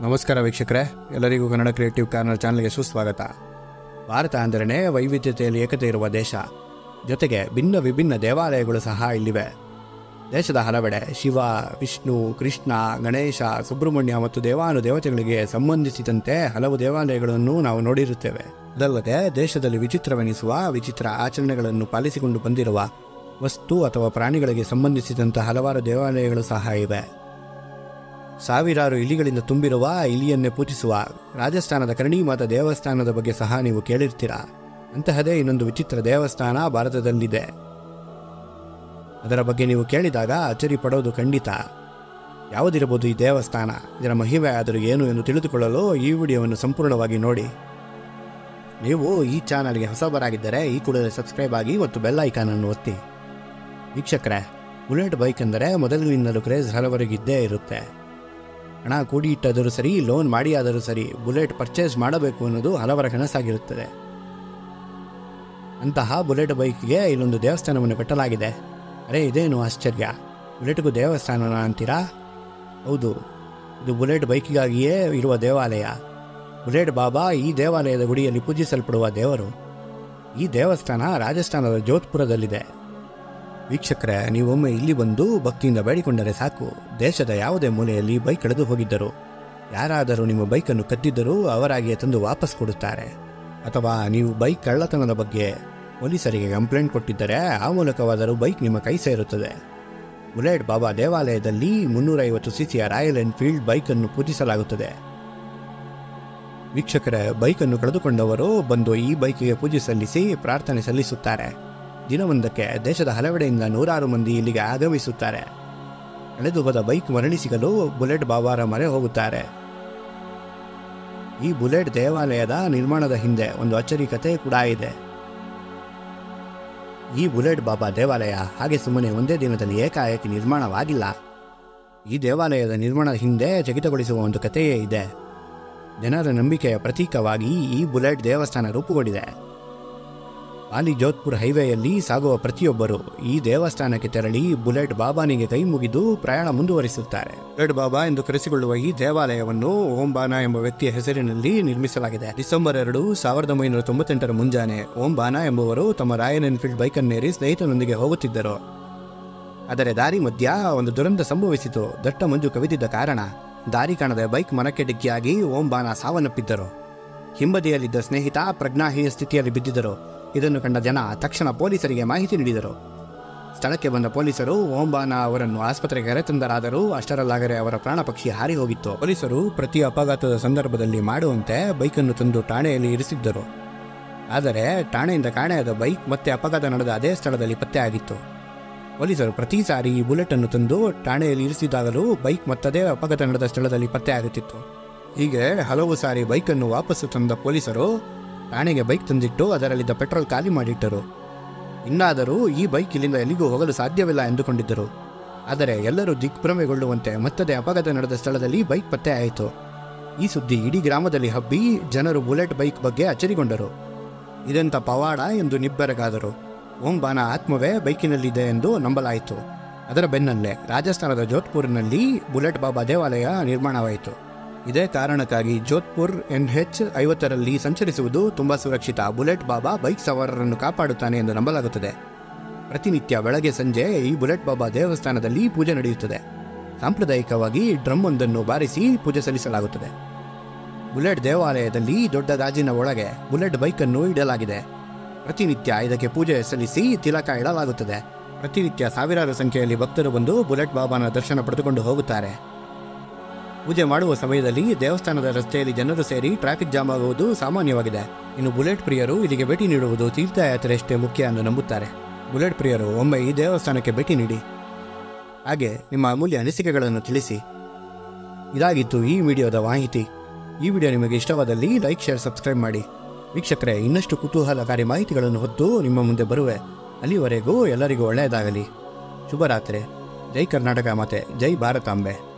ನಮಸ್ಕಾರ ವೀಕ್ಷಕರೇ ಎಲ್ಲರಿಗೂ ಕನ್ನಡ ಕ್ರಿಯೇಟಿವ್ ಕಾರ್ನರ್ ಚಾನಲ್ಗೆ ಸುಸ್ವಾಗತ ಭಾರತ ಅಂದರೇ ವೈವಿಧ್ಯತೆಯಲ್ಲಿ ಏಕತೆ ಇರುವ ದೇಶ ಜೊತೆಗೆ ಭಿನ್ನ ವಿಭಿನ್ನ ದೇವಾಲಯಗಳು ಸಹ ಇಲ್ಲಿವೆ ದೇಶದ ಹಲವೆಡೆ ಶಿವ ವಿಷ್ಣು ಕೃಷ್ಣ ಗಣೇಶ ಸುಬ್ರಹ್ಮಣ್ಯ ಮತ್ತು ದೇವಾನು ದೇವತೆಗಳಿಗೆ ಸಂಬಂಧಿಸಿದಂತೆ ಹಲವು ದೇವಾಲಯಗಳನ್ನು ನಾವು ನೋಡಿರುತ್ತೇವೆ ಅದಲ್ಲದೆ ದೇಶದಲ್ಲಿ ವಿಚಿತ್ರವೆನಿಸುವ ವಿಚಿತ್ರ ಆಚರಣೆಗಳನ್ನು ಪಾಲಿಸಿಕೊಂಡು ಬಂದಿರುವ ವಸ್ತು ಅಥವಾ ಪ್ರಾಣಿಗಳಿಗೆ ಸಂಬಂಧಿಸಿದಂಥ ಹಲವಾರು ದೇವಾಲಯಗಳು ಸಹ ಇವೆ ಸಾವಿರಾರು ಇಲಿಗಳಿಂದ ತುಂಬಿರುವ ಇಲಿಯನ್ನೇ ಪೂಜಿಸುವ ರಾಜಸ್ಥಾನದ ಕರಣಿಮಾತ ದೇವಸ್ಥಾನದ ಬಗ್ಗೆ ಸಹ ನೀವು ಕೇಳಿರ್ತೀರಾ ಅಂತಹದೇ ಇನ್ನೊಂದು ವಿಚಿತ್ರ ದೇವಸ್ಥಾನ ಭಾರತದಲ್ಲಿದೆ ಅದರ ಬಗ್ಗೆ ನೀವು ಕೇಳಿದಾಗ ಅಚ್ಚರಿ ಪಡೋದು ಖಂಡಿತ ಯಾವುದಿರಬಹುದು ಈ ದೇವಸ್ಥಾನ ಇದರ ಮಹಿಮೆ ಆದರೂ ಏನು ಎಂದು ತಿಳಿದುಕೊಳ್ಳಲು ಈ ವಿಡಿಯೋವನ್ನು ಸಂಪೂರ್ಣವಾಗಿ ನೋಡಿ ನೀವು ಈ ಚಾನಲ್ಗೆ ಹೊಸಬರಾಗಿದ್ದರೆ ಈ ಕೂಡಲೇ ಸಬ್ಸ್ಕ್ರೈಬ್ ಆಗಿ ಮತ್ತು ಬೆಲ್ ಐಕಾನನ್ನು ಒತ್ತಿ ವೀಕ್ಷಕರೇ ಬುಲೆಟ್ ಬೈಕ್ ಎಂದರೆ ಮೊದಲಿನಿಂದಲೂ ಕ್ರೇಜ್ ಹಲವರಿಗಿದ್ದೇ ಇರುತ್ತೆ ಹಣ ಕೂಡಿ ಇಟ್ಟಾದರೂ ಸರಿ ಲೋನ್ ಮಾಡಿ ಆದರೂ ಸರಿ ಬುಲೆಟ್ ಪರ್ಚೇಸ್ ಮಾಡಬೇಕು ಅನ್ನೋದು ಹಲವರ ಕನಸಾಗಿರುತ್ತದೆ ಅಂತಹ ಬುಲೆಟ್ ಬೈಕ್ಗೆ ಇಲ್ಲೊಂದು ದೇವಸ್ಥಾನವನ್ನು ಕಟ್ಟಲಾಗಿದೆ ಅರೆ ಇದೇನು ಆಶ್ಚರ್ಯ ಬುಲೆಟ್ಗೂ ದೇವಸ್ಥಾನನ ಅಂತೀರಾ ಹೌದು ಇದು ಬುಲೆಟ್ ಬೈಕಿಗಾಗಿಯೇ ಇರುವ ದೇವಾಲಯ ಬುಲೆಟ್ ಬಾಬಾ ಈ ದೇವಾಲಯದ ಗುಡಿಯಲ್ಲಿ ಪೂಜಿಸಲ್ಪಡುವ ದೇವರು ಈ ದೇವಸ್ಥಾನ ರಾಜಸ್ಥಾನದ ಜೋಧ್ಪುರದಲ್ಲಿದೆ ವೀಕ್ಷಕರೇ ನೀವೊಮ್ಮೆ ಇಲ್ಲಿ ಬಂದು ಭಕ್ತಿಯಿಂದ ಬೇಡಿಕೊಂಡರೆ ಸಾಕು ದೇಶದ ಯಾವುದೇ ಮೂಲೆಯಲ್ಲಿ ಬೈಕ್ ಕಳೆದು ಹೋಗಿದ್ದರು ಯಾರಾದರೂ ನಿಮ್ಮ ಬೈಕನ್ನು ಕದ್ದಿದ್ದರೂ ಅವರಾಗಿಯೇ ತಂದು ವಾಪಸ್ ಕೊಡುತ್ತಾರೆ ಅಥವಾ ನೀವು ಬೈಕ್ ಕಳ್ಳತನದ ಬಗ್ಗೆ ಪೊಲೀಸರಿಗೆ ಕಂಪ್ಲೇಂಟ್ ಕೊಟ್ಟಿದ್ದರೆ ಆ ಮೂಲಕವಾದರೂ ಬೈಕ್ ನಿಮ್ಮ ಕೈ ಸೇರುತ್ತದೆ ಬುಲೆಟ್ ಬಾಬಾ ದೇವಾಲಯದಲ್ಲಿ ಮುನ್ನೂರೈವತ್ತು ಸಿಸಿಯ ರಾಯಲ್ ಎನ್ಫೀಲ್ಡ್ ಬೈಕನ್ನು ಪೂಜಿಸಲಾಗುತ್ತದೆ ವೀಕ್ಷಕರೇ ಬೈಕನ್ನು ಕಳೆದುಕೊಂಡವರು ಬಂದು ಈ ಬೈಕಿಗೆ ಪೂಜೆ ಸಲ್ಲಿಸಿ ಪ್ರಾರ್ಥನೆ ಸಲ್ಲಿಸುತ್ತಾರೆ ದಿನವೊಂದಕ್ಕೆ ದೇಶದ ಹಲವೆಡೆಯಿಂದ ನೂರಾರು ಮಂದಿ ಇಲ್ಲಿಗೆ ಆಗಮಿಸುತ್ತಾರೆ ಕಳೆದು ಹೋದ ಬೈಕ್ ಮರಳಿ ಸಿಗಲು ಬುಲೆಟ್ ಬಾಬಾರ ಮರೆ ಹೋಗುತ್ತಾರೆ ಈ ಬುಲೆಟ್ ದೇವಾಲಯದ ನಿರ್ಮಾಣದ ಹಿಂದೆ ಒಂದು ಅಚ್ಚರಿ ಕಥೆ ಕೂಡ ಇದೆ ಈ ಬುಲೆಟ್ ಬಾಬಾ ದೇವಾಲಯ ಹಾಗೆ ಸುಮ್ಮನೆ ಒಂದೇ ದಿನದಲ್ಲಿ ಏಕಾಏಕಿ ನಿರ್ಮಾಣವಾಗಿಲ್ಲ ಈ ದೇವಾಲಯದ ನಿರ್ಮಾಣದ ಹಿಂದೆ ಚಕಿತಗೊಳಿಸುವ ಒಂದು ಕಥೆಯೇ ಇದೆ ಜನರ ನಂಬಿಕೆಯ ಪ್ರತೀಕವಾಗಿ ಈ ಬುಲೆಟ್ ದೇವಸ್ಥಾನ ರೂಪುಗೊಂಡಿದೆ ಪಾಲಿ ಜೋಧ್ಪುರ್ ಹೈವೇಯಲ್ಲಿ ಸಾಗುವ ಪ್ರತಿಯೊಬ್ಬರು ಈ ದೇವಸ್ಥಾನಕ್ಕೆ ತೆರಳಿ ಬುಲೆಟ್ ಬಾಬಾನಿಗೆ ಕೈ ಮುಗಿದು ಪ್ರಯಾಣ ಮುಂದುವರಿಸುತ್ತಾರೆ ಬುಲೆಟ್ ಬಾಬಾ ಎಂದು ಕರೆಸಿಕೊಳ್ಳುವ ಈ ದೇವಾಲಯವನ್ನು ಓಂಬಾನ ಎಂಬ ವ್ಯಕ್ತಿಯ ಹೆಸರಿನಲ್ಲಿ ನಿರ್ಮಿಸಲಾಗಿದೆ ಡಿಸೆಂಬರ್ ಎರಡು ಸಾವಿರದ ಒಂಬೈನೂರ ತೊಂಬತ್ತೆಂಟರ ಮುಂಜಾನೆ ಓಂಬಾನ ಎಂಬುವರು ತಮ್ಮ ರಾಯಲ್ ಎನ್ಫೀಲ್ಡ್ ಬೈಕನ್ನೇರಿ ಸ್ನೇಹಿತನೊಂದಿಗೆ ಹೋಗುತ್ತಿದ್ದರು ಆದರೆ ದಾರಿ ಮಧ್ಯ ಒಂದು ದುರಂತ ಸಂಭವಿಸಿತು ದಟ್ಟ ಮಂಜು ಕವಿದಿದ್ದ ಕಾರಣ ದಾರಿ ಕಾಣದೆ ಬೈಕ್ ಮರಕ್ಕೆ ಡಿಕ್ಕಿಯಾಗಿ ಓಂಬಾನ ಸಾವನ್ನಪ್ಪಿದ್ದರು ಹಿಂಬದಿಯಲ್ಲಿದ್ದ ಸ್ನೇಹಿತ ಪ್ರಜ್ಞಾಹೀನ ಸ್ಥಿತಿಯಲ್ಲಿ ಬಿದ್ದಿದ್ದರು ಇದನ್ನು ಕಂಡ ಜನ ತಕ್ಷಣ ಪೊಲೀಸರಿಗೆ ಮಾಹಿತಿ ನೀಡಿದರು ಸ್ಥಳಕ್ಕೆ ಬಂದ ಪೊಲೀಸರು ಓಂಬಾನ ಅವರನ್ನು ಆಸ್ಪತ್ರೆಗೆ ಕರೆತಂದರಾದರೂ ಅಷ್ಟರಲ್ಲಾಗರೆ ಅವರ ಪ್ರಾಣ ಪಕ್ಷಿ ಹಾರಿ ಹೋಗಿತ್ತು ಪೊಲೀಸರು ಪ್ರತಿ ಅಪಘಾತದ ಸಂದರ್ಭದಲ್ಲಿ ಮಾಡುವಂತೆ ಬೈಕನ್ನು ತಂದು ಠಾಣೆಯಲ್ಲಿ ಇರಿಸಿದ್ದರು ಆದರೆ ಠಾಣೆಯಿಂದ ಕಾಣೆಯಾದ ಬೈಕ್ ಮತ್ತೆ ಅಪಘಾತ ನಡೆದ ಅದೇ ಸ್ಥಳದಲ್ಲಿ ಪತ್ತೆಯಾಗಿತ್ತು ಪೊಲೀಸರು ಪ್ರತಿ ಸಾರಿ ಈ ಬುಲೆಟ್ ಅನ್ನು ತಂದು ಠಾಣೆಯಲ್ಲಿ ಇರಿಸಿದಾಗಲೂ ಬೈಕ್ ಮತ್ತದೇ ಅಪಘಾತ ನಡೆದ ಸ್ಥಳದಲ್ಲಿ ಪತ್ತೆಯಾಗುತ್ತಿತ್ತು ಹೀಗೆ ಹಲವು ಸಾರಿ ಬೈಕನ್ನು ವಾಪಸ್ಸು ತಂದ ಪೊಲೀಸರು ಠಾಣೆಗೆ ಬೈಕ್ ತಂದಿಟ್ಟು ಅದರಲ್ಲಿದ್ದ ಪೆಟ್ರೋಲ್ ಖಾಲಿ ಮಾಡಿಟ್ಟರು ಇನ್ನಾದರೂ ಈ ಬೈಕ್ ಇಲ್ಲಿಂದ ಎಲ್ಲಿಗೂ ಹೋಗಲು ಸಾಧ್ಯವಿಲ್ಲ ಎಂದುಕೊಂಡಿದ್ದರು ಆದರೆ ಎಲ್ಲರೂ ದಿಗ್ಭ್ರಮೆಗೊಳ್ಳುವಂತೆ ಮತ್ತದೇ ಅಪಘಾತ ನಡೆದ ಸ್ಥಳದಲ್ಲಿ ಬೈಕ್ ಪತ್ತೆಯಾಯಿತು ಈ ಸುದ್ದಿ ಇಡೀ ಗ್ರಾಮದಲ್ಲಿ ಹಬ್ಬಿ ಜನರು ಬುಲೆಟ್ ಬೈಕ್ ಬಗ್ಗೆ ಅಚ್ಚರಿಗೊಂಡರು ಇದೆಂಥ ಪವಾಡ ಎಂದು ನಿಬ್ಬೆರಗಾದರು ಓಂಬಾನ ಆತ್ಮವೇ ಬೈಕಿನಲ್ಲಿದೆ ಎಂದು ನಂಬಲಾಯಿತು ಅದರ ಬೆನ್ನಲ್ಲೇ ರಾಜಸ್ಥಾನದ ಜೋಧ್ಪುರ್ನಲ್ಲಿ ಬುಲೆಟ್ ಬಾಬಾ ದೇವಾಲಯ ನಿರ್ಮಾಣವಾಯಿತು ಇದೇ ಕಾರಣಕ್ಕಾಗಿ ಜೋಧ್ಪುರ್ ಎನ್ ಹೆಚ್ ಐವತ್ತರಲ್ಲಿ ಸಂಚರಿಸುವುದು ತುಂಬಾ ಸುರಕ್ಷಿತ ಬುಲೆಟ್ ಬಾಬಾ ಬೈಕ್ ಸವಾರರನ್ನು ಕಾಪಾಡುತ್ತಾನೆ ಎಂದು ನಂಬಲಾಗುತ್ತದೆ ಪ್ರತಿನಿತ್ಯ ಬೆಳಗ್ಗೆ ಸಂಜೆ ಈ ಬುಲೆಟ್ ಬಾಬಾ ದೇವಸ್ಥಾನದಲ್ಲಿ ಪೂಜೆ ನಡೆಯುತ್ತದೆ ಸಾಂಪ್ರದಾಯಿಕವಾಗಿ ಡ್ರಮ್ ಒಂದನ್ನು ಬಾರಿಸಿ ಪೂಜೆ ಸಲ್ಲಿಸಲಾಗುತ್ತದೆ ಬುಲೆಟ್ ದೇವಾಲಯದಲ್ಲಿ ದೊಡ್ಡ ಗಾಜಿನ ಒಳಗೆ ಬುಲೆಟ್ ಬೈಕನ್ನು ಇಡಲಾಗಿದೆ ಪ್ರತಿನಿತ್ಯ ಇದಕ್ಕೆ ಪೂಜೆ ಸಲ್ಲಿಸಿ ತಿಲಕ ಇಡಲಾಗುತ್ತದೆ ಪ್ರತಿನಿತ್ಯ ಸಾವಿರಾರು ಸಂಖ್ಯೆಯಲ್ಲಿ ಭಕ್ತರು ಬಂದು ಬುಲೆಟ್ ಬಾಬಾನ ದರ್ಶನ ಪಡೆದುಕೊಂಡು ಹೋಗುತ್ತಾರೆ ಪೂಜೆ ಮಾಡುವ ಸಮಯದಲ್ಲಿ ದೇವಸ್ಥಾನದ ರಸ್ತೆಯಲ್ಲಿ ಜನರು ಸೇರಿ ಟ್ರಾಫಿಕ್ ಜಾಮ್ ಆಗುವುದು ಸಾಮಾನ್ಯವಾಗಿದೆ ಇನ್ನು ಬುಲೆಟ್ ಪ್ರಿಯರು ಇಲ್ಲಿಗೆ ಭೇಟಿ ನೀಡುವುದು ತೀರ್ಥಯಾತ್ರೆಯಷ್ಟೇ ಮುಖ್ಯ ಎಂದು ನಂಬುತ್ತಾರೆ ಬುಲೆಟ್ ಪ್ರಿಯರು ಒಮ್ಮೆ ಈ ದೇವಸ್ಥಾನಕ್ಕೆ ಭೇಟಿ ನೀಡಿ ಹಾಗೆ ನಿಮ್ಮ ಅಮೂಲ್ಯ ಅನಿಸಿಕೆಗಳನ್ನು ತಿಳಿಸಿ ಇದಾಗಿತ್ತು ಈ ವಿಡಿಯೋದ ಮಾಹಿತಿ ಈ ವಿಡಿಯೋ ನಿಮಗೆ ಇಷ್ಟವಾದಲ್ಲಿ ಲೈಕ್ ಶೇರ್ ಸಬ್ಸ್ಕ್ರೈಬ್ ಮಾಡಿ ವೀಕ್ಷಕರೇ ಇನ್ನಷ್ಟು ಕುತೂಹಲಕಾರಿ ಮಾಹಿತಿಗಳನ್ನು ಹೊತ್ತು ನಿಮ್ಮ ಮುಂದೆ ಬರುವೆ ಅಲ್ಲಿವರೆಗೂ ಎಲ್ಲರಿಗೂ ಒಳ್ಳೆಯದಾಗಲಿ ಶುಭರಾತ್ರಿ ಜೈ ಕರ್ನಾಟಕ ಮಾತೆ ಜೈ ಭಾರತಾಂಬೆ